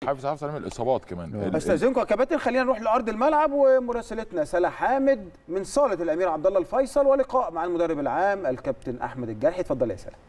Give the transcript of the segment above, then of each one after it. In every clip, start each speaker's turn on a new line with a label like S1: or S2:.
S1: حافظ حافظ عليه من الاصابات كمان ال- ال-
S2: استاذنكم يا كباتن خلينا نروح لارض الملعب ومراسلتنا سلا حامد من صاله الامير عبد الله الفيصل ولقاء مع المدرب العام الكابتن احمد الجرحي اتفضل يا سلا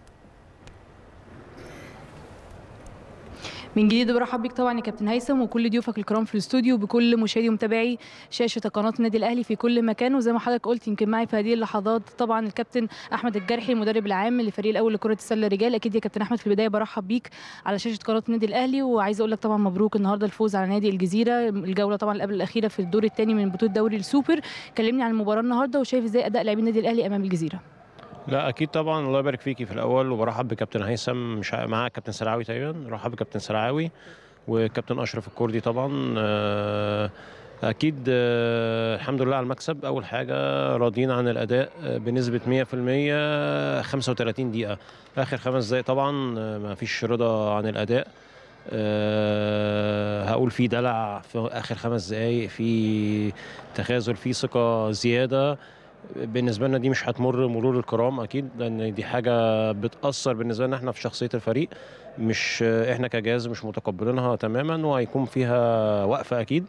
S3: من جديد برحب بيك طبعا يا كابتن هيثم وكل ضيوفك الكرام في الاستوديو وبكل مشاهدي ومتابعي شاشه قناه النادي الاهلي في كل مكان وزي ما حضرتك قلت يمكن معي في هذه اللحظات طبعا الكابتن احمد الجرحي المدرب العام للفريق الاول لكره السله رجال اكيد يا كابتن احمد في البدايه برحب بيك على شاشه قناه النادي الاهلي وعايزه اقول لك طبعا مبروك النهارده الفوز على نادي الجزيره الجوله طبعا اللي قبل الاخيره في الدور الثاني من بطوله دوري السوبر كلمني عن المباراه النهارده وشايف ازاي اداء لاعبي النادي الاهلي امام الجزيره
S4: لا اكيد طبعا الله يبارك فيكي في الاول وبرحب بكابتن هيثم مش ع- معاه كابتن سرعاوي تقريبا برحب بكابتن سرعاوي وكابتن اشرف الكردي طبعا آه، اكيد آه، الحمد لله على المكسب اول حاجه راضيين عن الاداء آه، بنسبه 100% 35 دقيقه اخر خمس دقائق طبعا آه، ما فيش رضا عن الاداء أه هقول في دلع في اخر خمس دقائق في تخاذل في ثقه زياده بالنسبه لنا دي مش هتمر مرور الكرام اكيد لان دي حاجه بتاثر بالنسبه لنا احنا في شخصيه الفريق مش احنا كجهاز مش متقبلينها تماما وهيكون فيها وقفه اكيد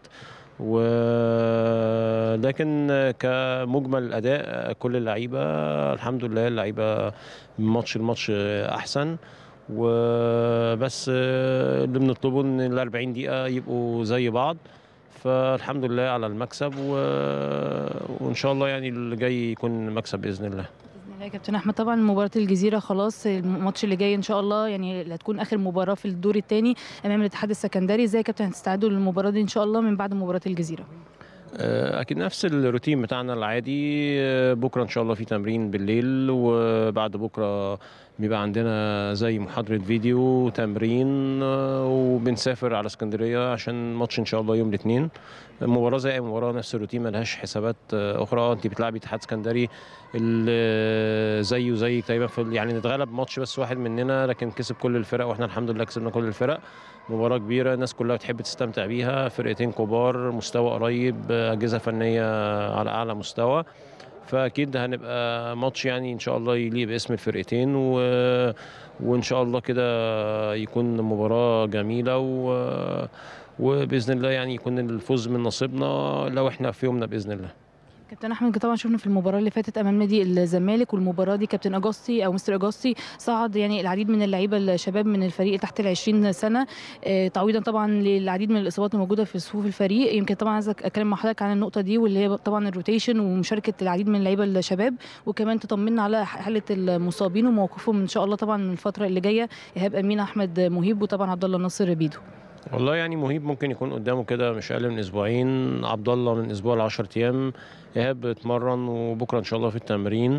S4: ولكن كمجمل الاداء كل اللعيبه الحمد لله اللعيبه من ماتش لماتش احسن وبس اللي بنطلبه ان ال 40 دقيقه يبقوا زي بعض فالحمد لله على المكسب و... وان شاء الله يعني اللي جاي يكون مكسب باذن الله
S3: باذن الله يا كابتن احمد طبعا مباراه الجزيره خلاص الماتش اللي جاي ان شاء الله يعني اللي هتكون اخر مباراه في الدور الثاني امام الاتحاد السكندري ازاي يا كابتن هتستعدوا للمباراه دي ان شاء الله من بعد مباراه الجزيره
S4: آه، اكيد نفس الروتين بتاعنا العادي آه، بكره ان شاء الله في تمرين بالليل وبعد بكره بيبقى عندنا زي محاضره فيديو تمرين آه، وبنسافر على اسكندريه عشان ماتش ان شاء الله يوم الاثنين مباراه زي اي مباراه نفس الروتين ملهاش حسابات آه، اخرى انت بتلعبي اتحاد اسكندري اللي زيه زيك تقريبا في يعني نتغلب ماتش بس واحد مننا لكن كسب كل الفرق واحنا الحمد لله كسبنا كل الفرق مباراة كبيرة الناس كلها بتحب تستمتع بيها فرقتين كبار مستوى قريب أجهزة فنية على أعلى مستوى فأكيد هنبقى ماتش يعني إن شاء الله يليق باسم الفرقتين و... وإن شاء الله كده يكون مباراة جميلة و... وبإذن الله يعني يكون الفوز من نصيبنا لو إحنا في يومنا بإذن الله
S3: كابتن احمد طبعا شفنا في المباراه اللي فاتت امام نادي الزمالك والمباراه دي كابتن اجاستي او مستر اجاستي صعد يعني العديد من اللعيبه الشباب من الفريق تحت ال 20 سنه آه، تعويضا طبعا للعديد من الاصابات الموجوده في صفوف الفريق يمكن طبعا عايزه اتكلم مع حضرتك عن النقطه دي واللي هي طبعا الروتيشن ومشاركه العديد من اللعيبه الشباب وكمان تطمنا على حاله المصابين وموقفهم ان شاء الله طبعا من الفتره اللي جايه ايهاب امين احمد مهيب وطبعا عبد الله ناصر بيدو
S4: والله يعني مهيب ممكن يكون قدامه كده مش اقل من اسبوعين عبد الله من اسبوع ل 10 ايام ايهاب بيتمرن وبكره ان شاء الله في التمرين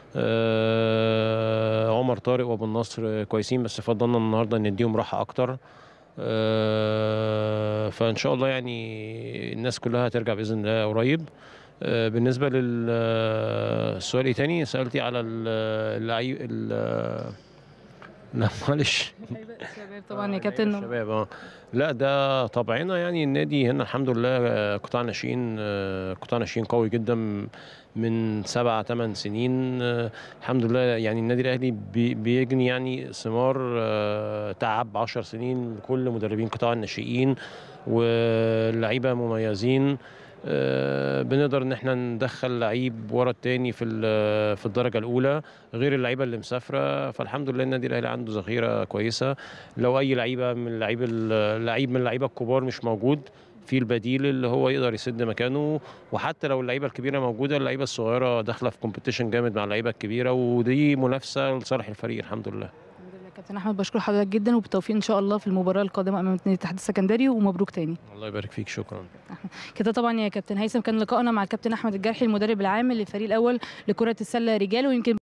S4: آه عمر طارق وابو النصر كويسين بس فضلنا النهارده نديهم راحه اكتر آه فان شاء الله يعني الناس كلها هترجع باذن الله قريب آه بالنسبه للسؤال ايه تاني سالتي على اللعيب ال- لا معلش
S3: الشباب طبعا يا كابتن
S4: الشباب اه لا ده طبعنا يعني النادي هنا الحمد لله آه، قطاع ناشئين آه، قطاع ناشئين قوي جدا من سبع ثمان سنين آه، الحمد لله يعني النادي الاهلي بي- بيجني يعني ثمار آه، تعب 10 سنين لكل مدربين قطاع الناشئين واللعيبه مميزين آه، بنقدر ان احنا ندخل لعيب ورا التاني في ال- في الدرجه الاولى غير اللعيبه اللي مسافره فالحمد لله النادي الاهلي عنده ذخيره كويسه لو اي لعيبه من اللعيب اللعيب من اللعيبه الكبار مش موجود في البديل اللي هو يقدر يسد مكانه وحتى لو اللعيبه الكبيره موجوده اللعيبه الصغيره داخله في كومبيتيشن جامد مع اللعيبه الكبيره ودي منافسه لصالح الفريق الحمد لله
S3: الحمد لله كابتن احمد بشكر حضرتك جدا وبالتوفيق ان شاء الله في المباراه القادمه امام نادي الاتحاد السكندري ومبروك تاني
S4: الله يبارك فيك شكرا
S3: كده طبعا يا كابتن هيثم كان لقائنا مع الكابتن احمد الجرحي المدرب العام للفريق الاول لكره السله رجال ويمكن